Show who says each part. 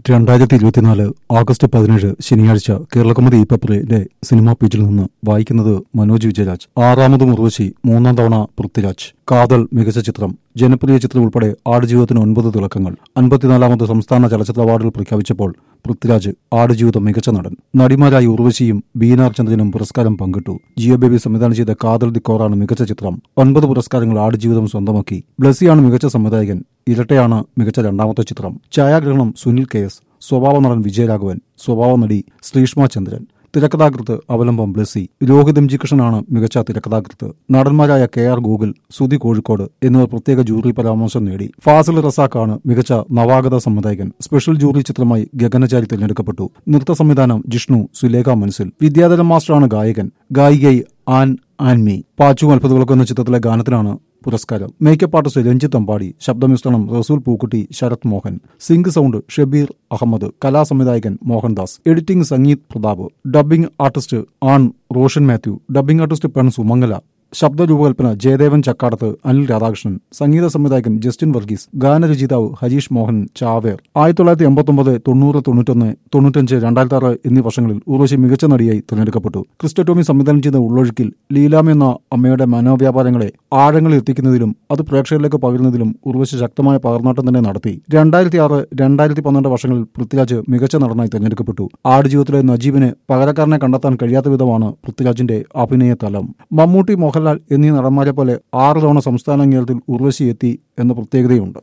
Speaker 1: രണ്ടായിരത്തി ഇരുപത്തിനാല് ആഗസ്റ്റ് പതിനേഴ് ശനിയാഴ്ച കേരളകൗമുദി പേപ്പറിന്റെ സിനിമാ പേജിൽ നിന്ന് വായിക്കുന്നത് മനോജ് വിജയരാജ് ആറാമത് മുറുവശി മൂന്നാം തവണ പൃഥ്വിരാജ് കാതൽ മികച്ച ചിത്രം ജനപ്രിയ ചിത്രം ഉൾപ്പെടെ ആടുജീവിതത്തിന് ഒൻപത് തിളക്കങ്ങൾ അൻപത്തിനാലാമത് സംസ്ഥാന ചലച്ചിത്ര അവാർഡുകൾ പ്രഖ്യാപിച്ചപ്പോൾ പൃഥ്വിരാജ് ആടുജീവിതം മികച്ച നടൻ നടിമാരായി ഉർവശിയും ബീനാർ ചന്ദ്രനും പുരസ്കാരം പങ്കിട്ടു ജിയോ ബേബി സംവിധാനം ചെയ്ത കാതൽ ദി കോറാണ് മികച്ച ചിത്രം ഒൻപത് പുരസ്കാരങ്ങൾ ആടുജീവിതം സ്വന്തമാക്കി ബ്ലസ്സിയാണ് മികച്ച സംവിധായകൻ ഇരട്ടയാണ് മികച്ച രണ്ടാമത്തെ ചിത്രം ഛായാഗ്രഹണം സുനിൽ കെ എസ് സ്വഭാവ നടൻ വിജയരാഘവൻ സ്വഭാവ നടി ശ്രീഷ്മ ചന്ദ്രൻ തിരക്കഥാകൃത്ത് അവലംബം ബ്ലസ്സി രോഹിത് എം ജി കൃഷ്ണനാണ് മികച്ച തിരക്കഥാകൃത്ത് നടന്മാരായ K R Google Sudhi Kozhikode എന്നിവർ പ്രത്യേക ജൂറി പരാമർശം നേടി ഫാസിൽ റസാഖാണ് മികച്ച നവാഗത സംവിധായകൻ സ്പെഷ്യൽ ജൂറി ചിത്രമായി ഗഗനചാരി തിരഞ്ഞെടുക്കപ്പെട്ടു നൃത്ത സംവിധാനം ജിഷ്ണു സുലേഖ മൻസിൽ വിദ്യാധരൻ മാസ്റ്ററാണ് ഗായകൻ ഗായികൈ ആൻ ആൻമി പാച്ചു അത്ഭുതങ്ങൾക്ക് എന്ന ചിത്രത്തിലെ ഗാനത്തിനാണ് പുരസ്കാരം മേക്കപ്പ് ആർട്ടിസ്റ്റ് രഞ്ജിത്ത് അമ്പാടി ശബ്ദമിശ്രണം റസൂൽ പൂക്കുട്ടി ശരത് മോഹൻ സിംഗ് സൗണ്ട് ഷബീർ അഹമ്മദ് കലാസംവിധായകൻ Mohandas editing Sangeeth Prathap dubbing artist ആൺ റോഷൻ മാത്യു ഡബ്ബിംഗ് ആർട്ടിസ്റ്റ് പെൺ സുമംഗല ശബ്ദ രൂപകൽപ്പന ജയദേവൻ ചക്കാടത്ത് അനിൽ രാധാകൃഷ്ണൻ സംഗീത സംവിധായകൻ ജസ്റ്റിൻ വർഗീസ് ഗാനരചയിതാവ് ഹരീഷ് മോഹൻ ചാവേർ ആയിരത്തി തൊള്ളായിരത്തി എൺപത്തൊമ്പത് തൊണ്ണൂറ് തൊണ്ണൂറ്റൊന്ന് തൊണ്ണൂറ്റഞ്ച് രണ്ടായിരത്തി ആറ് എന്നീ വർഷങ്ങളിൽ ഉർവശി മികച്ച നടിയായി തിരഞ്ഞെടുക്കപ്പെട്ടു ക്രിസ്റ്റോട്ടോമി സംവിധാനം ചെയ്ത ഉള്ളൊഴുക്കിൽ ലീലാമ എന്ന അമ്മയുടെ മനോവ്യാപാരങ്ങളെ ആഴങ്ങളിൽ എത്തിക്കുന്നതിലും അത് പ്രേക്ഷകരിലേക്ക് പകരുന്നതിലും ഉർവശി ശക്തമായ പകർന്നാട്ടം തന്നെ നടത്തി രണ്ടായിരത്തി ആറ് രണ്ടായിരത്തി പന്ത്രണ്ട് വർഷങ്ങളിൽ പൃഥ്വിരാജ് മികച്ച നടനായി തിരഞ്ഞെടുക്കപ്പെട്ടു ആടുജീവിതത്തിലെ നജീബിന് പകരക്കാരനെ കണ്ടെത്താൻ കഴിയാത്ത വിധമാണ് പൃഥ്വിരാജിന്റെ അഭിനയ തലം മമ്മൂട്ടി മോഹൻലാൽ എന്നീ നടന്മാരെ പോലെ ആറ് തവണ സംസ്ഥാന അംഗീകാരത്തിൽ ഉർവശി എത്തി എന്ന പ്രത്യേകതയുണ്ട്